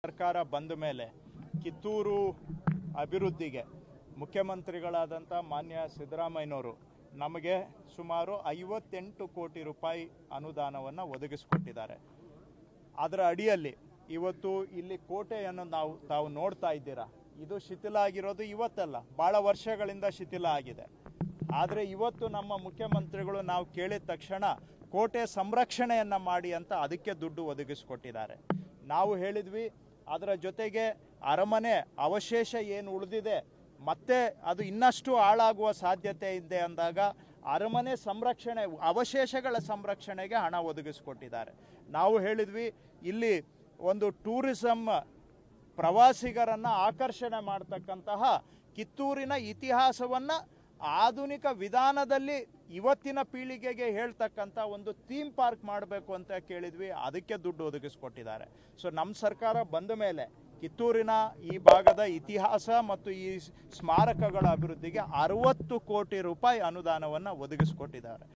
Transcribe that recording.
ಸರ್ಕಾರ ಬಂದ ಮೇಲೆ ಕಿತ್ತೂರು ಅಭಿವೃದ್ಧಿಗೆ ಮುಖ್ಯಮಂತ್ರಿಗಳಾದಂಥ ಮಾನ್ಯ ಸಿದ್ದರಾಮಯ್ಯನವರು ನಮಗೆ ಸುಮಾರು ಐವತ್ತೆಂಟು ಕೋಟಿ ರೂಪಾಯಿ ಅನುದಾನವನ್ನು ಒದಗಿಸಿಕೊಟ್ಟಿದ್ದಾರೆ ಅದರ ಅಡಿಯಲ್ಲಿ ಇವತ್ತು ಇಲ್ಲಿ ಕೋಟೆಯನ್ನು ನಾವು ತಾವು ನೋಡ್ತಾ ಇದ್ದೀರಾ ಇದು ಶಿಥಿಲ ಆಗಿರೋದು ಇವತ್ತಲ್ಲ ಭಾಳ ವರ್ಷಗಳಿಂದ ಶಿಥಿಲ ಆಗಿದೆ ಆದರೆ ಇವತ್ತು ನಮ್ಮ ಮುಖ್ಯಮಂತ್ರಿಗಳು ನಾವು ಕೇಳಿದ ತಕ್ಷಣ ಕೋಟೆ ಸಂರಕ್ಷಣೆಯನ್ನು ಮಾಡಿ ಅಂತ ಅದಕ್ಕೆ ದುಡ್ಡು ಒದಗಿಸಿಕೊಟ್ಟಿದ್ದಾರೆ ನಾವು ಹೇಳಿದ್ವಿ ಅದರ ಜೊತೆಗೆ ಅರಮನೆ ಅವಶೇಷ ಏನು ಉಳಿದಿದೆ ಮತ್ತೆ ಅದು ಇನ್ನಷ್ಟು ಹಾಳಾಗುವ ಸಾಧ್ಯತೆ ಇದೆ ಅಂದಾಗ ಅರಮನೆ ಸಂರಕ್ಷಣೆ ಅವಶೇಷಗಳ ಸಂರಕ್ಷಣೆಗೆ ಹಣ ಒದಗಿಸಿಕೊಟ್ಟಿದ್ದಾರೆ ನಾವು ಹೇಳಿದ್ವಿ ಇಲ್ಲಿ ಒಂದು ಟೂರಿಸಂ ಪ್ರವಾಸಿಗರನ್ನ ಆಕರ್ಷಣೆ ಮಾಡ್ತಕ್ಕಂತಹ ಕಿತ್ತೂರಿನ ಇತಿಹಾಸವನ್ನ ಆಧುನಿಕ ವಿಧಾನದಲ್ಲಿ ಇವತ್ತಿನ ಪೀಳಿಗೆಗೆ ಹೇಳ್ತಕ್ಕಂಥ ಒಂದು ಥೀಮ್ ಪಾರ್ಕ್ ಮಾಡಬೇಕು ಅಂತ ಕೇಳಿದ್ವಿ ಅದಕ್ಕೆ ದುಡ್ಡು ಒದಗಿಸ್ಕೊಟ್ಟಿದ್ದಾರೆ ಸೊ ನಮ್ಮ ಸರ್ಕಾರ ಬಂದ ಮೇಲೆ ಕಿತ್ತೂರಿನ ಈ ಭಾಗದ ಇತಿಹಾಸ ಮತ್ತು ಈ ಸ್ಮಾರಕಗಳ ಅಭಿವೃದ್ಧಿಗೆ ಅರವತ್ತು ಕೋಟಿ ರೂಪಾಯಿ ಅನುದಾನವನ್ನು ಒದಗಿಸ್ಕೊಟ್ಟಿದ್ದಾರೆ